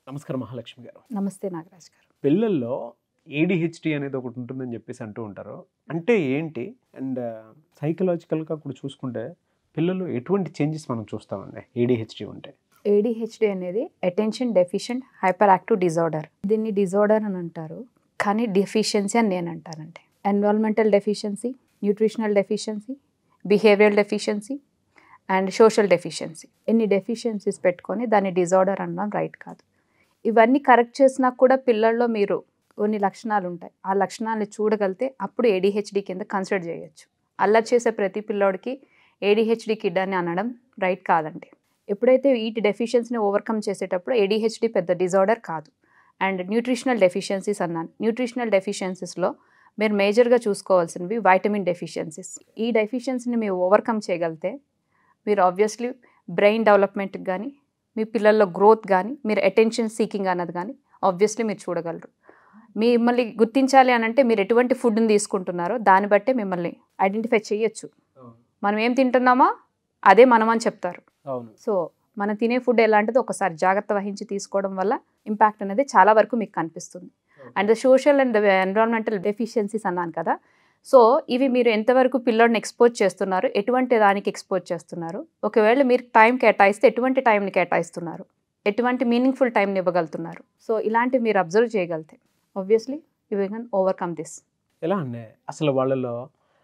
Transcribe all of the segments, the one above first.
నమస్కారం మహాలక్ష్మి గారు నమస్తే నాగరాజ్ గారు పిల్లల్లో ఏడిహెచ్డి అనేది ఒకటి ఉంటుందని చెప్పేసి అంటూ ఉంటారు అంటే ఏంటి అండ్ సైకలాజికల్గా కూడా చూసుకుంటే పిల్లలు ఎటువంటి చేంజెస్ మనం చూస్తామండి ఏడిహెచ్డి ఉంటే ఏడిహెచ్డి అనేది attention deficient hyper active disorder దీన్ని డిజార్డర్ అని అంటారు కానీ డెఫిషియన్సీ అని నేను అంటానంటే environmental deficiency nutritional deficiency behavioural deficiency and social deficiency ఎన్ని డెఫిషియన్సీస్ పెట్టుకొని దాన్ని డిజార్డర్ అనడం రైట్ కాదు ఇవన్నీ కరెక్ట్ చేసినా కూడా పిల్లల్లో మీరు కొన్ని లక్షణాలు ఉంటాయి ఆ లక్షణాలను చూడగలిగితే అప్పుడు ఏడిహెచ్డి కింద కన్సిడర్ చేయొచ్చు అల్లరి చేసే ప్రతి పిల్లోడికి ఏడిహెచ్డి కిడ్ అని అనడం రైట్ కాదండి ఎప్పుడైతే వీటి డెఫిషియన్సీని ఓవర్కమ్ చేసేటప్పుడు ఏడిహెచ్డి పెద్ద డిజార్డర్ కాదు అండ్ న్యూట్రిషనల్ డెఫిషియన్సీస్ అన్నాను న్యూట్రిషనల్ డెఫిషియన్సీస్లో మీరు మేజర్గా చూసుకోవాల్సినవి వైటమిన్ డెఫిషియన్సీస్ ఈ డెఫిషియన్సీని మీరు ఓవర్కమ్ చేయగలిగితే మీరు ఆబ్వియస్లీ బ్రెయిన్ డెవలప్మెంట్కి కానీ మీ పిల్లల్లో గ్రోత్ కానీ మీరు అటెన్షన్ సీకింగ్ అన్నది కానీ ఆబ్వియస్లీ మీరు చూడగలరు మిమ్మల్ని గుర్తించాలి అని అంటే మీరు ఎటువంటి ఫుడ్ని తీసుకుంటున్నారో దాన్ని బట్టే మిమ్మల్ని ఐడెంటిఫై చేయొచ్చు మనం ఏం తింటున్నామో అదే మనం అని చెప్తారు అవును సో మనం తినే ఫుడ్ ఎలాంటిది ఒకసారి జాగ్రత్త వహించి తీసుకోవడం వల్ల ఇంపాక్ట్ అనేది చాలా వరకు మీకు కనిపిస్తుంది and the social and the environmental deficiencies అన్నాను కదా సో ఇవి మీరు ఎంతవరకు పిల్లోడిని ఎక్స్పోజ్ చేస్తున్నారు ఎటువంటి దానికి ఎక్స్పోజ్ చేస్తున్నారు ఒకవేళ మీరు టైం కేటాయిస్తే ఎటువంటి టైంని కేటాయిస్తున్నారు ఎటువంటి మీనింగ్ఫుల్ టైంని ఇవ్వగలుగుతున్నారు సో ఇలాంటివి మీరు అబ్జర్వ్ చేయగలిగితే obviously you can overcome this ఎలా అండి అసలు వాళ్ళలో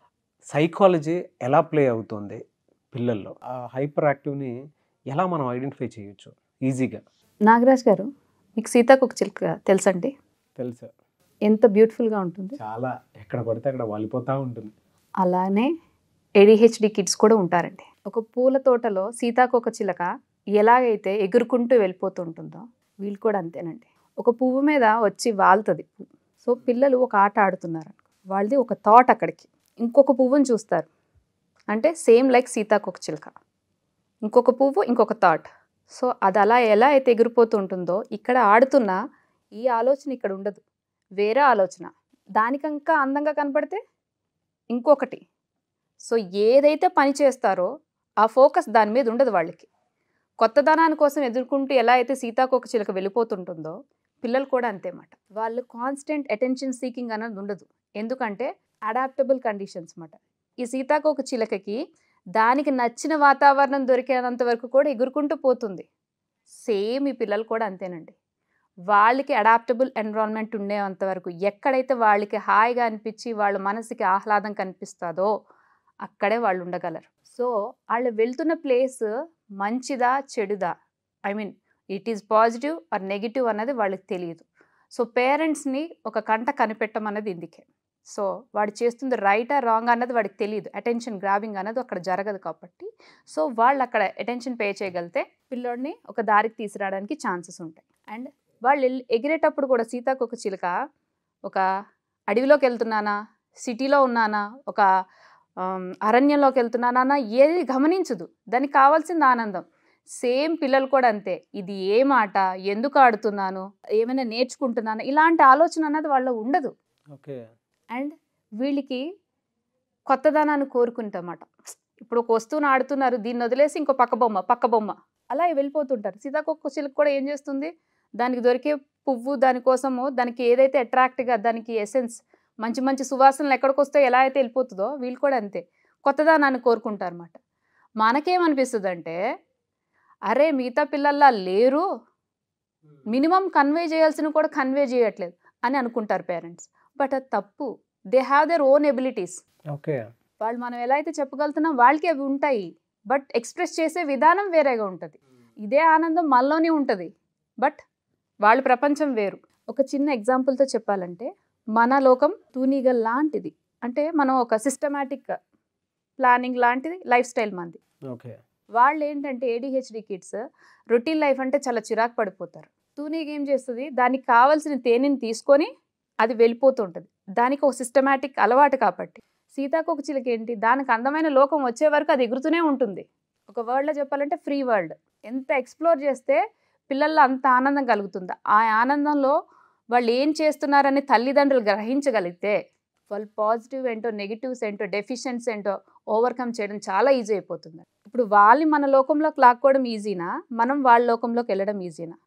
సైకాలజీ ఎలా ప్లే అవుతుంది పిల్లల్లో ఆ హైపర్ యాక్టివ్ని ఎలా మనం ఐడెంటిఫై చేయొచ్చు ఈజీగా నాగరాజ్ గారు మీకు సీతాకొక చిలుక తెలుసండి తెలుసా ఎంత బ్యూటిఫుల్గా ఉంటుంది చాలా ఎక్కడ పడితే అక్కడ వాలిపోతూ ఉంటుంది అలానే ఏడిహెచ్డి కిడ్స్ కూడా ఉంటారండి ఒక పూల తోటలో సీతాకోక చిలక ఎలాగైతే ఎగురుకుంటూ వెళ్ళిపోతుంటుందో వీళ్ళు కూడా అంతేనండి ఒక పువ్వు మీద వచ్చి వాలుతుంది సో పిల్లలు ఒక ఆట ఆడుతున్నారు వాళ్ళది ఒక థాట్ అక్కడికి ఇంకొక పువ్వుని చూస్తారు అంటే సేమ్ లైక్ సీతాకోక చిలక ఇంకొక పువ్వు ఇంకొక థాట్ సో అది అలా ఎలా అయితే ఎగిరిపోతూ ఉంటుందో ఇక్కడ ఆడుతున్న ఈ ఆలోచన ఇక్కడ ఉండదు వేరే ఆలోచన దానికంకా అందంగా కనపడితే ఇంకొకటి సో ఏదైతే పని చేస్తారో ఆ ఫోకస్ దాని మీద ఉండదు వాళ్ళకి కొత్త దానాని కోసం ఎదుర్కొంటూ ఎలా అయితే సీతాకోక చిలక వెళ్ళిపోతుంటుందో పిల్లలు కూడా అంతేమాట వాళ్ళు కాన్స్టెంట్ అటెన్షన్ సీకింగ్ అన్నది ఉండదు ఎందుకంటే అడాప్టబుల్ కండిషన్స్ మాట ఈ సీతాకోక చిలకకి దానికి నచ్చిన వాతావరణం దొరికేంత వరకు కూడా ఎగురుకుంటూ పోతుంది సేమ్ ఈ పిల్లలు కూడా అంతేనండి వాళ్ళకి అడాప్టబుల్ ఎన్విరాన్మెంట్ ఉండేంత వరకు ఎక్కడైతే వాళ్ళకి హాయిగా అనిపించి వాళ్ళ మనసుకి ఆహ్లాదం కనిపిస్తుందో అక్కడే వాళ్ళు ఉండగలరు సో వాళ్ళు వెళ్తున్న ప్లేస్ మంచిదా చెడుదా I mean it is positive or negative అన్నది వాళ్ళకి తెలియదు సో పేరెంట్స్ని ఒక కంట కనిపెట్టమన్నది ఇందుకే సో వాడు చేస్తుంది రైటా రాంగ్ అన్నది వాడికి తెలియదు అటెన్షన్ గ్రాబింగ్ అన్నది అక్కడ జరగదు కాబట్టి సో వాళ్ళు అక్కడ అటెన్షన్ పే చేయగలిగితే పిల్లోడిని ఒక దారికి తీసుకురావడానికి ఛాన్సెస్ ఉంటాయి అండ్ వాళ్ళు ఎల్- ఎగిరేటప్పుడు కూడా సీతాకొక చిలుక ఒక అడవిలోకి వెళ్తున్నానా సిటీలో ఉన్నానా ఒక ఆమ్, అరణ్యంలోకి వెళ్తున్నానా అన్న ఏది గమనించదు దానికి కావాల్సింది ఆనందం సేమ్ పిల్లలు కూడా అంతే ఇది ఏ మాట ఎందుకు ఆడుతున్నాను ఏమైనా నేర్చుకుంటున్నాను ఇలాంటి ఆలోచన అన్నది వాళ్ళ ఉండదు ఓకే అండ్ వీళ్ళకి కొత్తదనాన్ని కోరుకుంటామాట ఇప్పుడు ఒక వస్తువుని ఆడుతున్నారు దీన్ని వదిలేసి ఇంకో పక్క బొమ్మ పక్క బొమ్మ అలా వెళ్ళిపోతుంటారు సీతాకొక్క చిలుక కూడా ఏం చేస్తుంది దానికి దొరికే పువ్వు దానికోసము దానికి ఏదైతే అట్రాక్ట్గా దానికి ఎసెన్స్ మంచి మంచి సువాసనలు ఎక్కడికి వస్తే ఎలా అయితే వెళ్ళిపోతుందో వీళ్ళు కూడా అంతే కొత్తదనాన్ని కోరుకుంటారు అనమాట మనకేమనిపిస్తుంది అంటే అరే మిగతా పిల్లల్లా లేరు మినిమం కన్వే చేయాల్సిన కూడా కన్వే చేయట్లేదు అని అనుకుంటారు పేరెంట్స్ బట్ అది తప్పు they have their own abilities okay వాళ్ళు మనం ఎలా అయితే చెప్పగలుగుతున్నాం వాళ్ళకి అవి ఉంటాయి బట్ ఎక్స్ప్రెస్ చేసే విధానం వేరేగా ఉంటుంది ఇదే ఆనందం మనలోనే ఉంటుంది బట్ వాళ్ళ ప్రపంచం వేరు ఒక చిన్న ఎగ్జాంపుల్తో చెప్పాలంటే మన లోకం తూనీగ లాంటిది అంటే మనం ఒక సిస్టమేటిక్ ప్లానింగ్ లాంటిది లైఫ్ స్టైల్ మంది ఓకే వాళ్ళు ఏంటంటే ఏడిహెచ్డి కిడ్స్ రొటీన్ లైఫ్ అంటే చాలా చిరాకు పడిపోతారు తూనీగ ఏం చేస్తుంది దానికి కావాల్సిన తేనెని తీసుకొని అది వెళ్ళిపోతుంటుంది దానికి ఒక సిస్టమేటిక్ అలవాటు కాబట్టి సీతాకోక చిలుక ఏంటి దానికి అందమైన లోకం వచ్చే వరకు అది ఎగురుతూనే ఉంటుంది ఒక వరల్డ్లో చెప్పాలంటే ఫ్రీ వరల్డ్ ఎంత ఎక్స్ప్లోర్ చేస్తే పిల్లల్లో అంత ఆనందం కలుగుతుంది ఆ ఆనందంలో వాళ్ళు ఏం చేస్తున్నారని తల్లిదండ్రులు గ్రహించగలిగితే వాళ్ళు పాజిటివ్ ఏంటో నెగిటివ్స్ ఏంటో డెఫిషియన్స్ ఏంటో ఓవర్కమ్ చేయడం చాలా ఈజీ అయిపోతుంది ఇప్పుడు వాళ్ళని మన లోకంలోకి లాక్కోవడం ఈజీనా మనం వాళ్ళ లోకంలోకి వెళ్ళడం ఈజీనా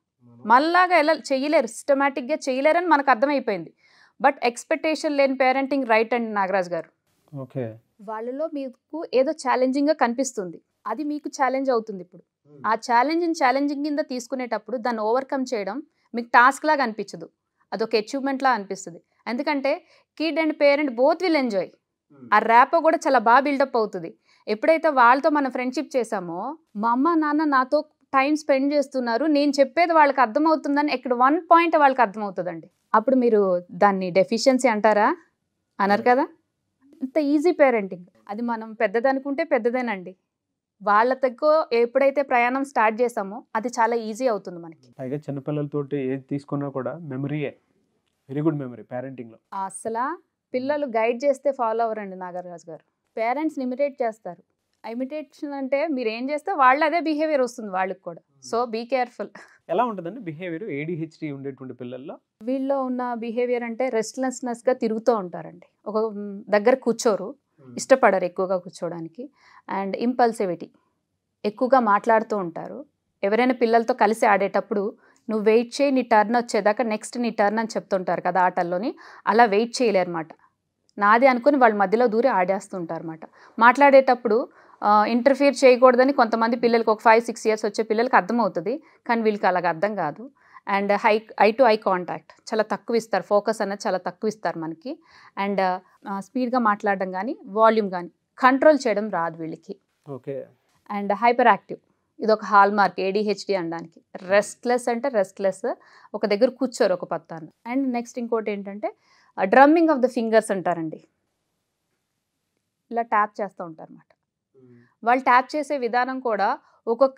మళ్ళాగా ఎలా చెయ్యలేరు సిస్టమేటిక్గా చేయలేరని మనకు అర్థమైపోయింది బట్ ఎక్స్పెక్టేషన్ లేని పేరెంటింగ్ రైట్ అండి నాగరాజ్ గారు ఓకే వాళ్ళలో మీకు ఏదో ఛాలెంజింగ్గా కనిపిస్తుంది అది మీకు ఛాలెంజ్ అవుతుంది ఇప్పుడు ఆ ఛాలెంజ్ని ఛాలెంజింగ్ కింద తీసుకునేటప్పుడు దాన్ని ఓవర్కమ్ చేయడం మీకు టాస్క్ లాగా అనిపించదు అదొక అచీవ్మెంట్ లా అనిపిస్తుంది ఎందుకంటే kid and parent both will enjoy ఆ ర్యాప్ కూడా చాలా బాగా బిల్డప్ అవుతుంది ఎప్పుడైతే వాళ్ళతో మనం ఫ్రెండ్షిప్ చేసామో మా అమ్మ నాన్న నాతో టైం స్పెండ్ చేస్తున్నారు నేను చెప్పేది వాళ్ళకి అర్థమవుతుందని ఇక్కడ వన్ పాయింట్ వాళ్ళకి అర్థమవుతుందండి అప్పుడు మీరు దాన్ని డెఫిషియన్సీ అంటారా అనరు కదా ఇంత ఈజీ పేరెంటింగ్ అది మనం పెద్దదనుకుంటే పెద్దదేనండి వాళ్ళతో ఎప్పుడైతే ప్రయాణం స్టార్ట్ చేసామో అది చాలా ఈజీ అవుతుంది మనకి పైగా చిన్నపిల్లలతోటి ఏది తీసుకున్నా కూడా మెమరీయే వెరీ గుడ్ మెమరీ పేరెంటింగ్లో అసలు పిల్లలు గైడ్ చేస్తే ఫాలో అవ్వరండి నాగరాజు గారు పేరెంట్స్ ఇమిటేట్ చేస్తారు ఇమిటేషన్ అంటే మీరు ఏం చేస్తే వాళ్ళు అదే బిహేవియర్ వస్తుంది వాళ్ళకి కూడా సో బీ కేర్ఫుల్ ఎలా ఉంటుందండి బిహేవియర్ ఏడిహెచ్డి ఉండేటువంటి పిల్లల్లో వీళ్ళలో ఉన్న బిహేవియర్ అంటే రెస్ట్లెస్నెస్గా తిరుగుతూ ఉంటారండి ఒక మ్, దగ్గర కూర్చోరు ఇష్టపడరు ఎక్కువగా కూర్చోవడానికి అండ్ ఇంపల్సివిటీ ఎక్కువగా మాట్లాడుతూ ఉంటారు ఎవరైనా పిల్లలతో కలిసి ఆడేటప్పుడు నువ్వు వెయిట్ చేయి నీ టర్న్ వచ్చేదాకా నెక్స్ట్ నీ టర్న్ అని చెప్తుంటారు కదా ఆటల్లోని అలా వెయిట్ చేయలేరు అనమాట నాది అనుకుని వాళ్ళ మధ్యలో దూరి ఆడేస్తుంటారు అనమాట మాట్లాడేటప్పుడు ఇంటర్ఫియర్ చేయకూడదని కొంతమంది పిల్లలకి ఒక ఫైవ్ సిక్స్ ఇయర్స్ వచ్చే పిల్లలకి అర్థమవుతుంది కానీ వీళ్ళకి అలాగ అర్థం కాదు అండ్ హై ఐ టు ఐ కాంటాక్ట్ చాలా తక్కువ ఇస్తారు ఫోకస్ అనేది చాలా తక్కువ ఇస్తారు మనకి అండ్ స్పీడ్గా మాట్లాడడం కానీ వాల్యూమ్ కానీ కంట్రోల్ చేయడం రాదు వీళ్ళకి ఓకే అండ్ హైపర్ యాక్టివ్ ఇది ఒక హాల్ మార్క్ ఏడిహెచ్డి అనడానికి రెస్ట్లెస్ అంటే రెస్ట్లెస్ ఒక దగ్గర కూర్చోరు ఒక పత్తాన్ని అండ్ నెక్స్ట్ ఇంకోటి ఏంటంటే డ్రమ్మింగ్ ఆఫ్ ద ఫింగర్స్ అంటారండి ఇలా ట్యాప్ చేస్తూ ఉంటారు అన్నమాట వాళ్ళు ట్యాప్ చేసే విధానం కూడా ఒక్కొక్క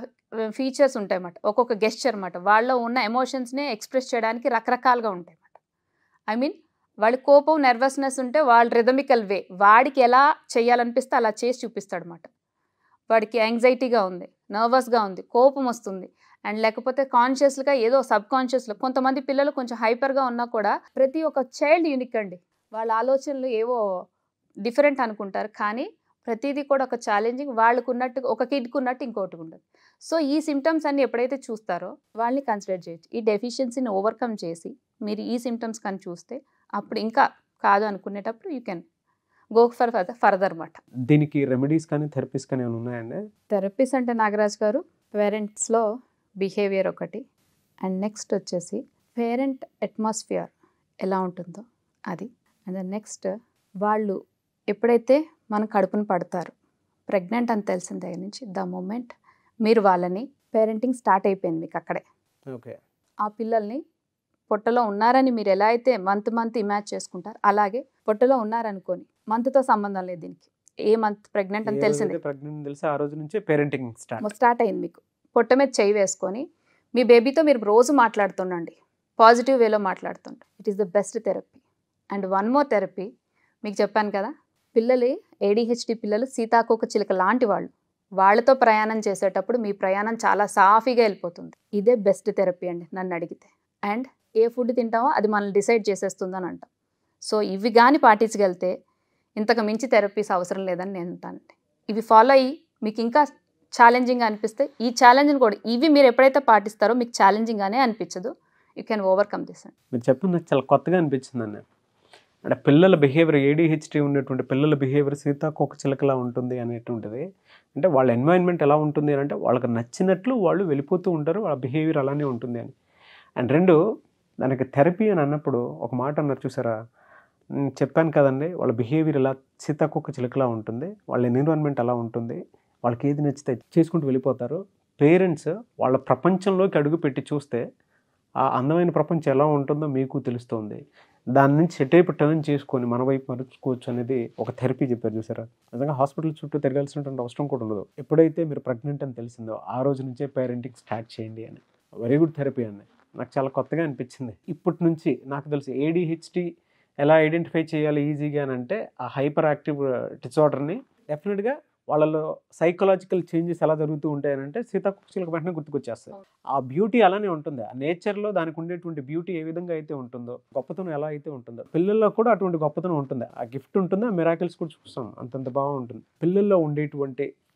ఫీచర్స్ ఉంటాయి అన్నమాట ఒక్కొక్క గెస్చర్ అన్నమాట వాళ్ళలో ఉన్న ఎమోషన్స్ని ఎక్స్ప్రెస్ చేయడానికి రకరకాలుగా ఉంటాయి అన్నమాట ఐ మీన్ వాళ్ళ కోపం నర్వస్నెస్ ఉంటే వాళ్ళ రిథమికల్ వే వాడికి ఎలా చేయాలనిపిస్తే అలా చేసి చూపిస్తాడు అనమాట వాడికి యాంగ్జైటీగా ఉంది నర్వస్గా ఉంది కోపం వస్తుంది అండ్ లేకపోతే కాన్షియస్గా ఏదో సబ్ కాన్షియస్లో కొంతమంది పిల్లలు కొంచెం హైపర్గా ఉన్నా కూడా ప్రతి ఒక్క చైల్డ్ యూనిక్ అండి వాళ్ళ ఆలోచనలు ఏవో డిఫరెంట్ అనుకుంటారు కానీ ప్రతిదీ కూడా ఒక ఛాలెంజింగ్ వాళ్ళకు ఉన్నట్టు ఒక కిడ్కి ఉన్నట్టు ఇంకోటి ఉండదు సో ఈ సిమ్టమ్స్ అన్ని ఎప్పుడైతే చూస్తారో వాళ్ళని కన్సిడర్ చేయొచ్చు ఈ డెఫిషియన్సీని ఓవర్కమ్ చేసి మీరు ఈ సిమ్టమ్స్ కానీ చూస్తే అప్పుడు ఇంకా కాదు అనుకునేటప్పుడు you can go for further అనమాట దీనికి రెమెడీస్ కానీ థెరపీస్ కానీ ఏమైనా ఉన్నాయండి థెరపీస్ అంటే నాగరాజ్ గారు పేరెంట్స్లో బిహేవియర్ ఒకటి అండ్ నెక్స్ట్ వచ్చేసి పేరెంట్ అట్మాస్ఫియర్ ఎలా ఉంటుందో అది అండ్ నెక్స్ట్ వాళ్ళు ఎప్పుడైతే మన కడుపును పడతారు ప్రెగ్నెంట్ అని తెలిసిన దగ్గర నుంచి ద మూమెంట్ మీరు వాళ్ళని పేరెంటింగ్ స్టార్ట్ అయిపోయింది మీకు అక్కడే ఓకే ఆ పిల్లల్ని పొట్టలో ఉన్నారని మీరు ఎలా అయితే మంత్ మంత్ ఇమాజ్ చేసుకుంటారు అలాగే పొట్టలో ఉన్నారనుకోని మంత్తో సంబంధం లేదు దీనికి ఏ మంత్ ప్రెగ్నెంట్ అని తెలిసింది ప్రెగ్నెంట్ తెలిసి ఆ రోజు నుంచి పేరెంటింగ్ స్టార్ట్ స్టార్ట్ అయింది మీకు పొట్ట మీద చేయి వేసుకొని మీ బేబీతో మీరు రోజు మాట్లాడుతుండండి పాజిటివ్ వేలో మాట్లాడుతుంటారు it is the best therapy and one more therapy మీకు చెప్పాను కదా పిల్లలు ఏడిహెచ్డి పిల్లలు సీతాకోక చిలుక లాంటి వాళ్ళు వాళ్ళతో ప్రయాణం చేసేటప్పుడు మీ ప్రయాణం చాలా సాఫీగా వెళ్ళిపోతుంది ఇదే బెస్ట్ థెరపీ అండి నన్ను అడిగితే అండ్ ఏ ఫుడ్ తింటామో అది మనల్ని డిసైడ్ చేసేస్తుందని అంటాం సో ఇవి కానీ పాటించగలితే ఇంతకు మించి థెరపీస్ అవసరం లేదని నేను అంటానండి ఇవి ఫాలో అయ్యి మీకు ఇంకా ఛాలెంజింగ్ అనిపిస్తే ఈ ఛాలెంజ్ని కూడా ఇవి మీరు ఎప్పుడైతే పాటిస్తారో మీకు ఛాలెంజింగ్గానే అనిపించదు యూ కెన్ ఓవర్కమ్ దిస్ అండి మీరు చెప్పింది నాకు చాలా కొత్తగా అనిపించింది అన్న అంటే పిల్లల బిహేవియర్ ఏడిహెచ్డి ఉన్నటువంటి పిల్లల బిహేవియర్ సీతాకోక చిలకలా ఉంటుంది అనేటువంటిది అంటే వాళ్ళ ఎన్వైరన్మెంట్ ఎలా ఉంటుంది అని అంటే వాళ్ళకి నచ్చినట్లు వాళ్ళు వెళ్ళిపోతూ ఉంటారు వాళ్ళ బిహేవియర్ అలానే ఉంటుంది అని అండ్ రెండు దానికి థెరపీ అని అన్నప్పుడు ఒక మాట అన్నారు చూసారా నేను చెప్పాను కదండి వాళ్ళ బిహేవియర్ ఎలా సీతాకోక చిలకలా ఉంటుంది వాళ్ళ ఎన్విరాన్మెంట్ అలా ఉంటుంది వాళ్ళకి ఏది నచ్చితే చేసుకుంటూ వెళ్ళిపోతారు పేరెంట్స్ వాళ్ళ ప్రపంచంలోకి అడుగు పెట్టి చూస్తే ఆ అందమైన ప్రపంచం ఎలా ఉంటుందో మీకు తెలుస్తుంది దాని నుంచి ఎటైపు టర్న్ చేసుకొని మన వైపు మరుచుకోవచ్చు అనేది ఒక థెరపీ చెప్పారు చూసారా నిజంగా హాస్పిటల్ చుట్టూ తిరగాల్సినటువంటి అవసరం కూడా ఉండదు ఎప్పుడైతే మీరు ప్రెగ్నెంట్ అని తెలిసిందో ఆ రోజు నుంచే పేరెంటింగ్ స్టార్ట్ చేయండి అని వెరీ గుడ్ థెరపీ అండి నాకు చాలా కొత్తగా అనిపించింది ఇప్పటి నుంచి నాకు తెలిసి ఏడిహెచ్డి ఎలా ఐడెంటిఫై చేయాలి ఈజీగా అని అంటే ఆ హైపర్ యాక్టివ్ డిసార్డర్ని డెఫినెట్గా వాళ్ళలో సైకలాజికల్ చేంజెస్ ఎలా జరుగుతూ ఉంటాయనంటే సీతాకుక్షులకు వెంటనే గుర్తుకొచ్చేస్తాయి ఆ బ్యూటీ అలానే ఉంటుంది ఆ నేచర్లో దానికి ఉండేటువంటి బ్యూటీ ఏ విధంగా అయితే ఉంటుందో గొప్పతనం ఎలా అయితే ఉంటుందో పిల్లల్లో కూడా అటువంటి గొప్పతనం ఉంటుంది ఆ గిఫ్ట్ ఉంటుంది ఆ మిరాకిల్స్ కూడా చూస్తాం అంతంత బాగా ఉంటుంది పిల్లల్లో ఉండేటువంటి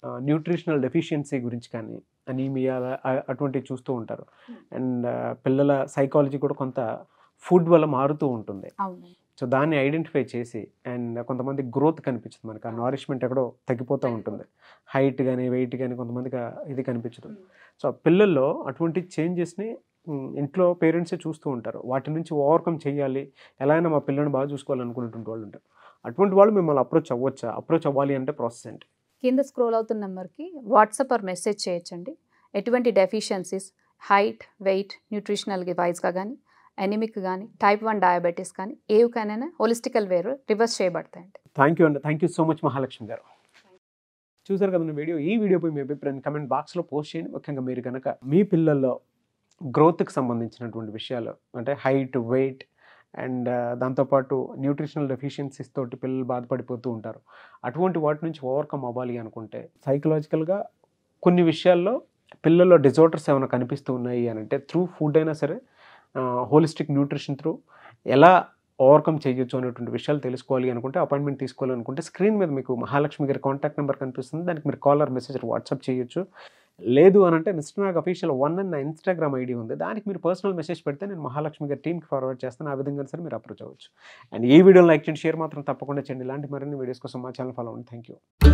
న్యూట్రిషనల్ డెఫిషియన్సీ గురించి కానీ అనీమియా అటువంటివి చూస్తూ ఉంటారు అండ్ పిల్లల సైకాలజీ కూడా కొంత ఫుడ్ వల్ల మారుతూ ఉంటుంది అవును సో దాన్ని ఐడెంటిఫై చేసి అండ్ కొంతమంది గ్రోత్ కనిపించదు మనకి ఆ నారిష్మెంట్ ఎక్కడో తగ్గిపోతూ ఉంటుంది హైట్ కానీ వెయిట్ కానీ కొంతమందికి ఆ ఇది కనిపించదు సో ఆ పిల్లల్లో అటువంటి చేంజెస్ని ఇంట్లో పేరెంట్సే చూస్తూ ఉంటారు వాటి నుంచి ఓవర్కమ్ చేయాలి ఎలా అయినా మా పిల్లల్ని బాగా చూసుకోవాలనుకునేటువంటి వాళ్ళు ఉంటారు అటువంటి వాళ్ళు మిమ్మల్ని అప్రోచ్ అవ్వచ్చా అప్రోచ్ అవ్వాలి అంటే ప్రాసెస్ ఏంటి కింద స్క్రోల్ అవుతున్న నెంబర్కి వాట్సాప్ ఆర్ మెసేజ్ చేయొచ్చండి ఎటువంటి డెఫిషియన్సీస్ హైట్ వెయిట్ న్యూట్రిషనల్ వైజ్గా కానీ ఎనిమిక్ కానీ టైప్ వన్ డయాబెటీస్ కానీ ఏవికైనా హోలిస్టికల్ వేరు రివర్స్ చేయబడతాయండి థ్యాంక్ యూ అండి thank you so much Mahalakshmi గారు చూసారు కదండి వీడియో ఈ వీడియోపై మీ అభిప్రాయం కమెంట్ బాక్స్లో పోస్ట్ చేయండి ముఖ్యంగా మీరు కనుక మీ పిల్లల్లో గ్రోత్కి సంబంధించినటువంటి విషయాలు అంటే హైట్ వెయిట్ అండ్ దాంతోపాటు న్యూట్రిషనల్ డెఫిషియన్సీస్ తోటి పిల్లలు బాధపడిపోతూ ఉంటారు అటువంటి వాటి నుంచి ఓవర్కమ్ అవ్వాలి అనుకుంటే సైకలాజికల్గా కొన్ని విషయాల్లో పిల్లల్లో డిజార్డర్స్ ఏమైనా కనిపిస్తూ ఉన్నాయి అని అంటే త్రూ ఫుడ్ అయినా సరే హోలిస్టిక్ న్యూట్రిషన్ త్రూ ఎలా ఓవర్కమ్ చేయొచ్చు అనేటువంటి విషయాలు తెలుసుకోవాలి అనుకుంటే అపాయింట్మెంట్ తీసుకోవాలి అనుకుంటే స్క్రీన్ మీద మీకు మహాలక్ష్మి గారి కాంటాక్ట్ నెంబర్ కనిపిస్తుంది దానికి మీరు కాలర్ మెసేజ్ వాట్సాప్ చేయొచ్చు లేదు అని అంటే మిస్టర్ నాగ్ అఫీషియల్ వన్ అన్న ఇన్స్టాగ్రామ్ ఐడి ఉంది దానికి మీరు పర్సనల్ మెసేజ్ పెడితే నేను మహాలక్ష్మి గారి టీమ్కి ఫార్వర్డ్ చేస్తాను ఆ విధంగా సరే మీరు అప్రోచ్ అవ్వచ్చు అండ్ ఈ వీడియో లైక్ చేయండి షేర్ మాత్రం తప్పకుండా చేయండి ఇలాంటి మరిన్ని వీడియోస్ కోసం మా ఛానల్ ఫాలో అవ్వండి థ్యాంక్ యూ